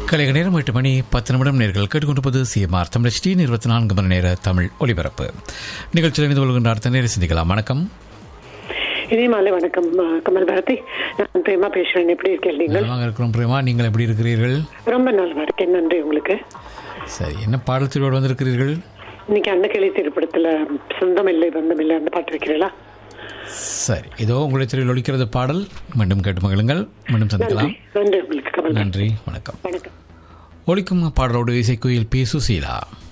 கலைக நேரம் எட்டு மணி பத்து நிமிடம் நேர்கள் கேட்டுக்கொண்டிருப்பது சிஎம்ஆர் தமிழ் டி இருபத்தி நான்கு மணி நேர தமிழ் ஒலிபரப்பு நிகழ்ச்சியில் இணைந்து கொள்கின்ற அடுத்த நேரம் சிந்திக்கலாம் வணக்கம் இதே மாலை வணக்கம் அ, கமல் பாரதி நான் பிரேமா பேசுறேன் எப்படி இருக்கேன் நீங்கள் நலமாக இருக்கிறோம் பிரேமா நீங்கள் எப்படி இருக்கிறீர்கள் ரொம்ப நல்லா இருக்கேன் நன்றி உங்களுக்கு சரி என்ன பாடல் திருவோடு வந்திருக்கிறீர்கள் இன்னைக்கு அன்னக்கிளி திரைப்படத்துல சொந்தம் இல்லை பந்தம் இல்லை அந்த பாட்டு வைக்கிறீங்களா சரி இதோ உங்களுடைய திரையில் ஒலிக்கிறது பாடல் மீண்டும் கேட்டு மகிழுங்கள் மீண்டும் நன்றி சந்திக்கலாம் நன்றி உங்களுக்கு கமல் பாரதி. நன்றி வணக்கம் வணக்கம் ஒலிக்கும் பாடலோடு இசைக்குயில் பி சுசீலா